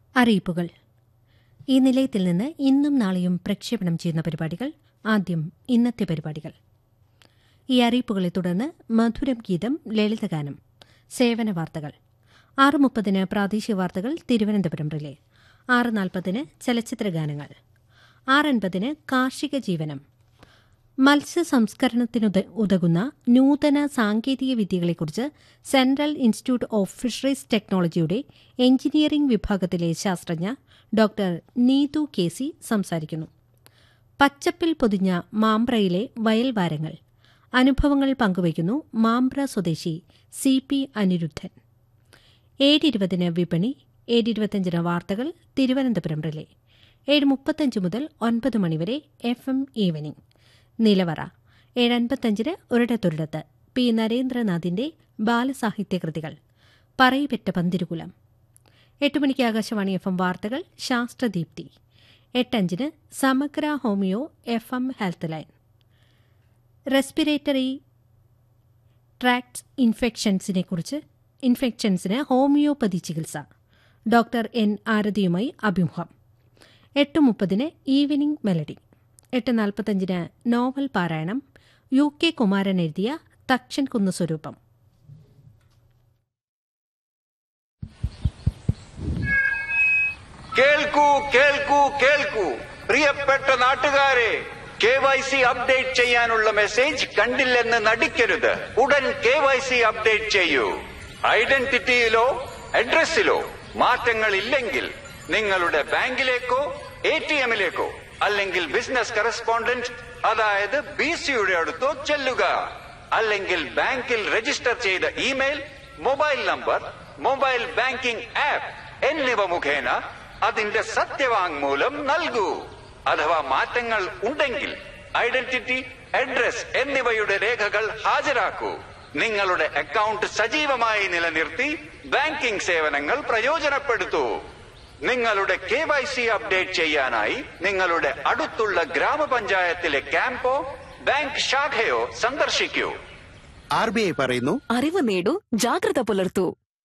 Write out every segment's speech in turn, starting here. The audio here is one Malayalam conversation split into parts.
അറിയിപ്പുകൾ ഈ നിലയത്തിൽ നിന്ന് ഇന്നും നാളെയും പ്രക്ഷേപണം ചെയ്യുന്ന പരിപാടികൾ ആദ്യം ഇന്നത്തെ പരിപാടികൾ ഈ അറിയിപ്പുകളെ തുടർന്ന് മധുരം ഗീതം ലളിതഗാനം സേവന വാർത്തകൾ ആറ് മുപ്പതിന് പ്രാദേശിക വാർത്തകൾ തിരുവനന്തപുരം റിലേ ആറ് നാൽപ്പതിന് ചലച്ചിത്ര ഗാനങ്ങൾ ആറൻപതിന് കാർഷിക ജീവനം മത്സ്യ സംസ്കരണത്തിനുത ഉതകുന്ന നൂതന സാങ്കേതിക വിദ്യകളെക്കുറിച്ച് സെൻട്രൽ ഇൻസ്റ്റിറ്റ്യൂട്ട് ഓഫ് ഫിഷറീസ് ടെക്നോളജിയുടെ എഞ്ചിനീയറിംഗ് വിഭാഗത്തിലെ ശാസ്ത്രജ്ഞ ഡോക്ടർ നീതു കെ സി സംസാരിക്കുന്നു പച്ചപ്പിൽ പൊതിഞ്ഞ മാമ്പ്രയിലെ വയൽവാരങ്ങൾ അനുഭവങ്ങൾ പങ്കുവയ്ക്കുന്നു മാമ്പ്ര സ്വദേശി സി പി അനിരുദ്ധൻ ഏഴിരുപതിന് വിപണി ഏഴിരുപത്തിയഞ്ചിന് വാർത്തകൾ തിരുവനന്തപുരം റിലേ ഏഴ് മുപ്പത്തഞ്ച് മുതൽ ഒൻപത് മണിവരെ എഫ് എം ഈവനിംഗ് നിലവറ ഏഴ് അൻപത്തഞ്ചിന് ഒരിടത്തൊരിടത്ത് പി നരേന്ദ്രനാഥിന്റെ ബാലസാഹിത്യകൃതികൾ പറയിപെറ്റ പന്തിരുകുലം എട്ട് മണിക്ക് ആകാശവാണി എഫ് എം വാർത്തകൾ ശാസ്ത്രദീപ്തി എട്ടഞ്ചിന് സമഗ്ര homeo F M health line respiratory tract ഇൻഫെക്ഷൻസിനെ കുറിച്ച് ഇൻഫെക്ഷൻസിന് ഹോമിയോപ്പതി ചികിത്സ ഡോക്ടർ എൻ ആരതിയുമായി അഭിമുഖം എട്ട് മുപ്പതിന് ഈവനിംഗ് മെലഡി എട്ട് നാൽപ്പത്തഞ്ചിന് നോവൽ പാരായണം യു കെ കുമാരൻ എഴുതിയ തക്ഷൻ കുന്ന് സ്വരൂപം കേൾക്കൂ കേൾക്കൂ കേൾക്കൂ പ്രിയപ്പെട്ട നാട്ടുകാരെ കെ വൈ സി അപ്ഡേറ്റ് ചെയ്യാനുള്ള മെസ്സേജ് കണ്ടില്ലെന്ന് നടിക്കരുത് ഉടൻ കെ വൈ സി അപ്ഡേറ്റ് ചെയ്യൂ ഐഡന്റിറ്റിയിലോ അഡ്രസ്സിലോ മാറ്റങ്ങൾ ഇല്ലെങ്കിൽ നിങ്ങളുടെ ബാങ്കിലേക്കോ എ ടി എമ്മിലേക്കോ അല്ലെങ്കിൽ ബിസിനസ് കറസ്പോണ്ടന്റ് അതായത് ബി സിയുടെ അടുത്തോ ചെല്ലുക അല്ലെങ്കിൽ ബാങ്കിൽ രജിസ്റ്റർ ചെയ്ത email mobile number mobile banking app എന്നിവ മുഖേന അതിന്റെ സത്യവാങ്മൂലം നൽകൂ അഥവാ മാറ്റങ്ങൾ ഉണ്ടെങ്കിൽ ഐഡന്റിറ്റി അഡ്രസ് എന്നിവയുടെ രേഖകൾ ഹാജരാക്കൂ നിങ്ങളുടെ അക്കൗണ്ട് സജീവമായി നിലനിർത്തി ബാങ്കിംഗ് സേവനങ്ങൾ പ്രയോജനപ്പെടുത്തൂ നിങ്ങളുടെ കെ വൈ സി അപ്ഡേറ്റ് ചെയ്യാനായി നിങ്ങളുടെ അടുത്തുള്ള ഗ്രാമപഞ്ചായത്തിലെ ക്യാമ്പോ ബാങ്ക് ശാഖയോ സന്ദർശിക്കൂ ആർ ബി ഐ പറയുന്നു അറിവ് നേടൂ ജാഗ്രത പുലർത്തൂ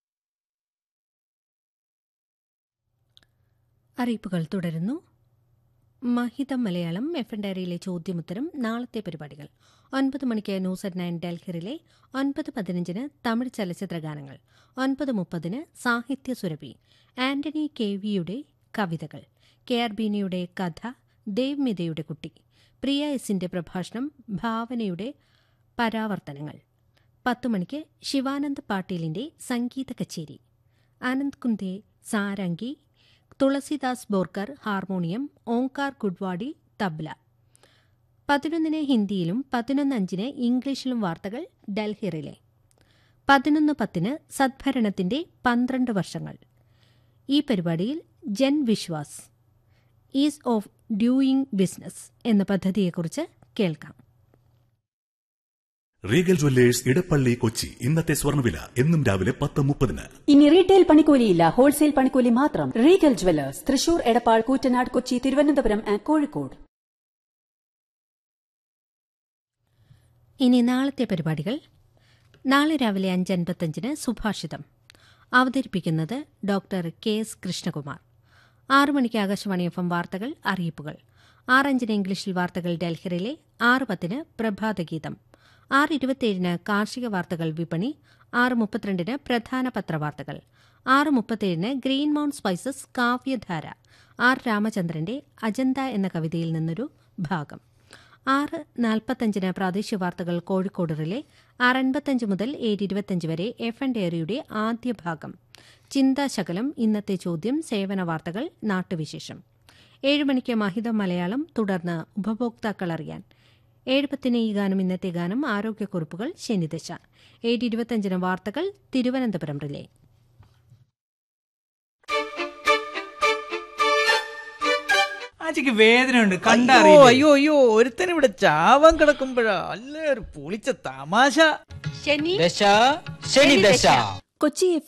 അറിയിപ്പുകൾ തുടരുന്നു മഹിതം മലയാളം എഫ് എൻ ഡയറിയിലെ ചോദ്യമുത്തരം നാളത്തെ പരിപാടികൾ ഒൻപത് മണിക്ക് ന്യൂസ് അറ്റ് നയൻ ഡൽഹിറിലെ ഒൻപത് പതിനഞ്ചിന് തമിഴ് ചലച്ചിത്ര ഗാനങ്ങൾ ഒൻപത് മുപ്പതിന് സാഹിത്യ സുരഭി ആന്റണി കെ വിയുടെ കവിതകൾ കെ ആർ ബീനയുടെ കഥ ദേവ്മിതയുടെ കുട്ടി പ്രിയ എസിന്റെ പ്രഭാഷണം ഭാവനയുടെ പരാവർത്തനങ്ങൾ പത്തു മണിക്ക് ശിവാനന്ദ് പാട്ടീലിന്റെ സംഗീത കച്ചേരി ആനന്ദ് കുന്തെ സാരംഗി തുളസിദാസ് ബോർക്കർ ഹാർമോണിയം ഓംകാർ ഗുഡ്വാഡി തബ്ല പതിനൊന്നിന് ഹിന്ദിയിലും പതിനൊന്ന് അഞ്ചിന് ഇംഗ്ലീഷിലും വാർത്തകൾ ഡൽഹിറിലെ പതിനൊന്ന് പത്തിന് സദ്ഭരണത്തിന്റെ പന്ത്രണ്ട് വർഷങ്ങൾ ഈ പരിപാടിയിൽ Jan Vishwas ease of doing business എന്ന പദ്ധതിയെക്കുറിച്ച് കേൾക്കാം റീഗൽ ജ്വല്ലേഴ്സ് ഇടപ്പള്ളി കൊച്ചി ഇന്നത്തെ സ്വർണ്ണവില എന്നും രാവിലെ പത്ത് മുപ്പതിന് ഇനി റീറ്റെയിൽ പണിക്കൂലിയില്ല ഹോൾസെയിൽ പണിക്കൂലി മാത്രം Regal Jewellers Thrissur Edappal Koottanad Kochi Thiruvananthapuram and Kozhikode ഇനി നാളത്തെ പരിപാടികൾ നാളെ രാവിലെ അഞ്ച് അൻപത്തഞ്ചിന് സുഭാഷിതം അവതരിപ്പിക്കുന്നത് ഡോക്ടർ കെ എസ് കൃഷ്ണകുമാർ ആറു മണിക്ക് ആകാശവാണി എഫ് എം വാർത്തകൾ അറിയിപ്പുകൾ ആറഞ്ചിന് ഇംഗ്ലീഷിൽ വാർത്തകൾ ഡൽഹിറിലെ ആറ് പത്തിന് പ്രഭാതഗീതം ആറ് ഇരുപത്തിയേഴിന് കാർഷിക വാർത്തകൾ വിപണി ആറ് മുപ്പത്തിരണ്ടിന് പ്രധാന പത്രവാർത്തകൾ ആറ് മുപ്പത്തിയേഴിന് ഗ്രീൻ മൗണ്ട് സ്പൈസസ് കാവ്യധാര ആർ രാമചന്ദ്രന്റെ അജന്ത എന്ന കവിതയിൽ നിന്നൊരു ഭാഗം ആറ് നാൽപ്പത്തഞ്ചിന് പ്രാദേശിക വാർത്തകൾ കോഴിക്കോട് റിലെ ആറ് അൻപത്തഞ്ച് മുതൽ ഏഴ് ഇരുപത്തഞ്ച് വരെ എഫ് എൻ ഡയറിയുടെ ആദ്യ ഭാഗം ചിന്താശകലം ഇന്നത്തെ ചോദ്യം സേവന വാർത്തകൾ നാട്ടുവിശേഷം ഏഴ് മണിക്ക് മഹിത മലയാളം തുടർന്ന് ഉപഭോക്താക്കൾ അറിയാൻ ഏഴ് പത്തിന് ഈ ഗാനം ഇന്നത്തെ ഗാനം ആരോഗ്യക്കുറിപ്പുകൾ ശനിദശ ഏഴ് ഇരുപത്തഞ്ചിന് വാർത്തകൾ തിരുവനന്തപുരം റിലേ ആച്ചിക്ക് വേദനയുണ്ട് അയ്യോ കണ്ടറിയോ അയ്യോ അയ്യോ ഒരുത്തൻ ഇവിടെ ചാവാൻ കിടക്കുമ്പോഴാ അല്ലേ ഒരു പൊളിച്ച തമാശ ശനി ദശ ശനി ദശ കൊച്ചി